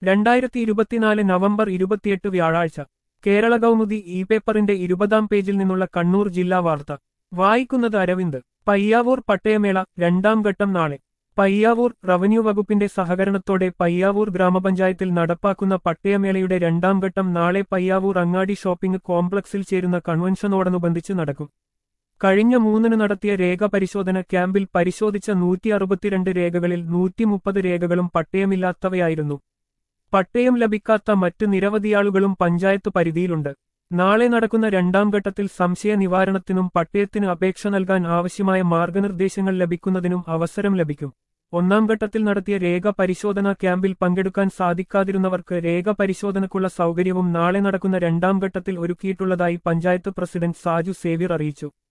രണ്ടായിരത്തി ഇരുപത്തിനാല് നവംബർ ഇരുപത്തിയെട്ട് വ്യാഴാഴ്ച കേരള കൗമുദി ഇ പേപ്പറിന്റെ ഇരുപതാം പേജിൽ നിന്നുള്ള കണ്ണൂർ ജില്ലാ വാർത്ത വായിക്കുന്നത് അരവിന്ദ് പയ്യാവൂർ പട്ടയമേള രണ്ടാം ഘട്ടം നാളെ പയ്യാവൂർ റവന്യൂ വകുപ്പിന്റെ സഹകരണത്തോടെ പയ്യാവൂർ ഗ്രാമപഞ്ചായത്തിൽ നടപ്പാക്കുന്ന പട്ടയമേളയുടെ രണ്ടാം ഘട്ടം നാളെ പയ്യാവൂർ അങ്ങാടി ഷോപ്പിംഗ് കോംപ്ലക്സിൽ ചേരുന്ന കൺവെൻഷനോടനുബന്ധിച്ച് നടക്കും കഴിഞ്ഞ മൂന്നിന് നടത്തിയ രേഖ പരിശോധന ക്യാമ്പിൽ പരിശോധിച്ച നൂറ്റി അറുപത്തിരണ്ട് രേഖകളിൽ നൂറ്റിമുപ്പത് രേഖകളും പട്ടയമില്ലാത്തവയായിരുന്നു പട്ടയം ലഭിക്കാത്ത മറ്റ് നിരവധിയാളുകളും പഞ്ചായത്ത് പരിധിയിലുണ്ട് നാളെ നടക്കുന്ന രണ്ടാം ഘട്ടത്തിൽ സംശയ നിവാരണത്തിനും പട്ടയത്തിന് അപേക്ഷ നൽകാൻ ആവശ്യമായ മാർഗനിർദ്ദേശങ്ങൾ ലഭിക്കുന്നതിനും അവസരം ലഭിക്കും ഒന്നാം ഘട്ടത്തിൽ നടത്തിയ രേഖ പരിശോധനാ ക്യാമ്പിൽ പങ്കെടുക്കാൻ സാധിക്കാതിരുന്നവർക്ക് രേഖ പരിശോധനക്കുള്ള സൗകര്യവും നാളെ നടക്കുന്ന രണ്ടാം ഘട്ടത്തിൽ ഒരുക്കിയിട്ടുള്ളതായി പഞ്ചായത്ത് പ്രസിഡന്റ് സാജു സേവ്യർ അറിയിച്ചു